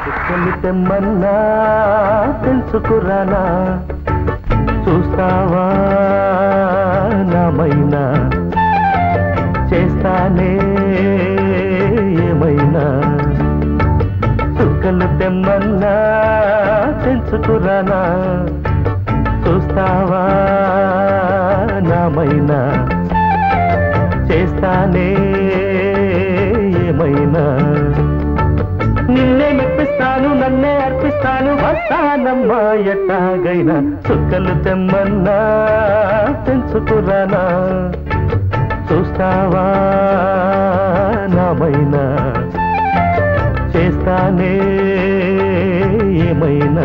చుక్కలు తెమ్మన్నా తెలుసుకురానా చూస్తావా నామైనా చేస్తానే ఏమైనా చుక్కలు తెమ్మన్నా తెలుసుకురానా చూస్తావా నామైనా చేస్తానే ఏమైనా నిన్నే మెప్పిస్తాను నన్నే అర్పిస్తాను వస్తానమ్మా ఎట్టాగైనా చుక్కలు తెమ్మన్నా తెంచుకురానా చూస్తావా నామైనా చేస్తానే ఏమైనా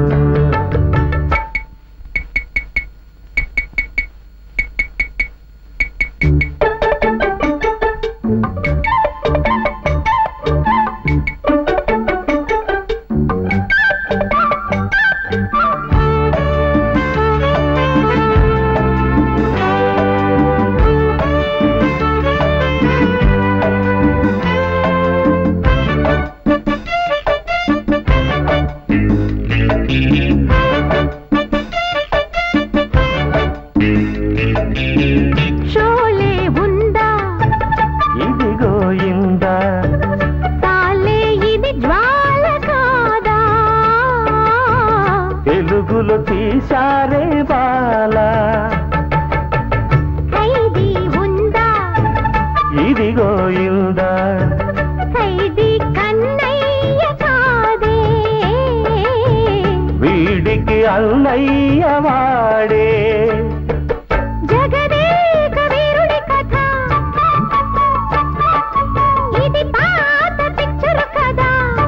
షోలే ఉందా ఇదిగో ఇందా తాలే ఇది జ్వాల కాదా తెలుగులో తీశారే బాలా ఖైదీ ఉందా ఇదిగో ఇందా ఖైదీ కన్నయ్య కాదే వీడికి అన్నయ్య వాడే జగదేక వీరుడి కథ ఇది పాత పిక్చర్ కదా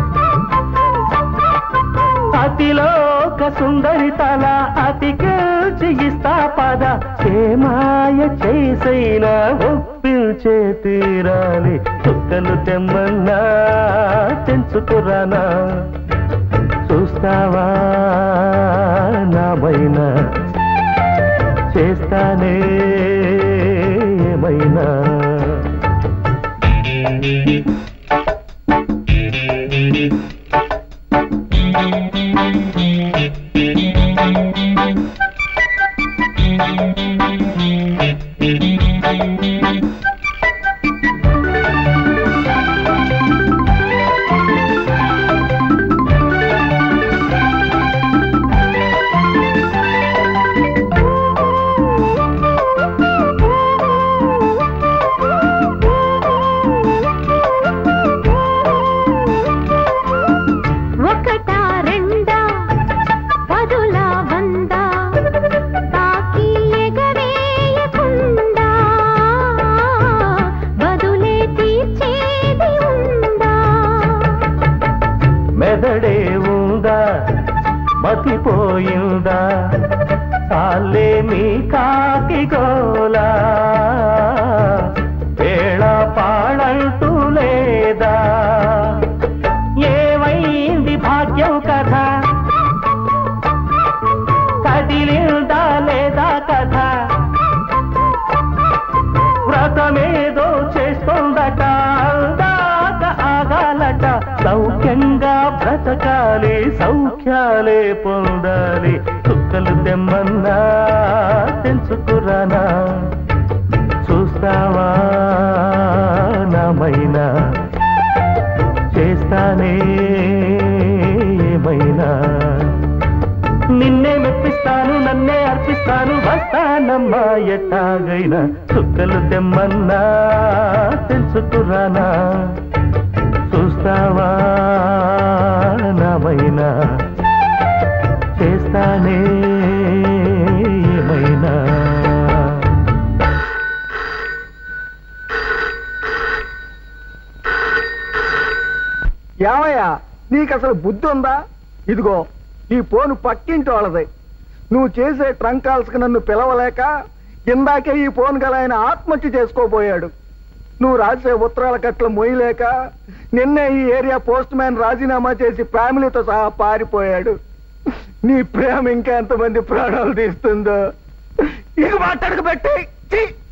అతిలోక సుందరి తల అతికిల్చి ఇస్తా పద ఏమాయ చేసైనా ఒప్పించే తీరాలి చుక్కలు తెమ్మన్నా తెంచుకురానా చూస్తావా నామైనా చేస్తానే ఏమైనా ఒకటా రెండా పదులా వందా తాకి ఎగరేయకుండా బదులే తీర్చేది ఉందా మెదడే ఉందా మతిపోయిందా సాలే మీ కాకి గోలా వేళ పాడంటూ లేదా ఏమైంది భాగ్యం కథ కదిలిందా లేదా కథ వ్రతమేదో చేస్తోందట అందాక ఆగాలట సౌఖ్యంగా బ్రతకాలి సౌఖ్యాలే పొందాలి చుక్కలు తెమ్మన్నా తెంచుకురానా చూస్తావా నామైనా చేస్తానే ఏమైనా నిన్నే మెప్పిస్తాను నన్నే అర్పిస్తాను వస్తానమ్మా ఎట్టాగైనా చుక్కలు తెమ్మన్నా తెలుసుకురానా చూస్తావా నామైనా చేస్తానే ఏమైనా ఏమయ్యా నీకు అసలు బుద్ధి ఉందా ఇదిగో ఈ ఫోను పక్కింటి వాళ్ళది నువ్వు చేసే ట్రంక్ కాల్స్ కి నన్ను పిలవలేక ఇందాకే ఈ ఫోన్ గల ఆయన ఆత్మహత్య చేసుకోబోయాడు నువ్వు రాసే ఉత్తరాల కట్ల మొయ్యలేక నిన్నే ఈ ఏరియా పోస్ట్ మ్యాన్ రాజీనామా చేసి ఫ్యామిలీతో సహా పారిపోయాడు నీ ప్రేమ ఇంకా ఎంతమంది ప్రాణాలు తీస్తుందో ఇక మాట్లాడక పెట్టి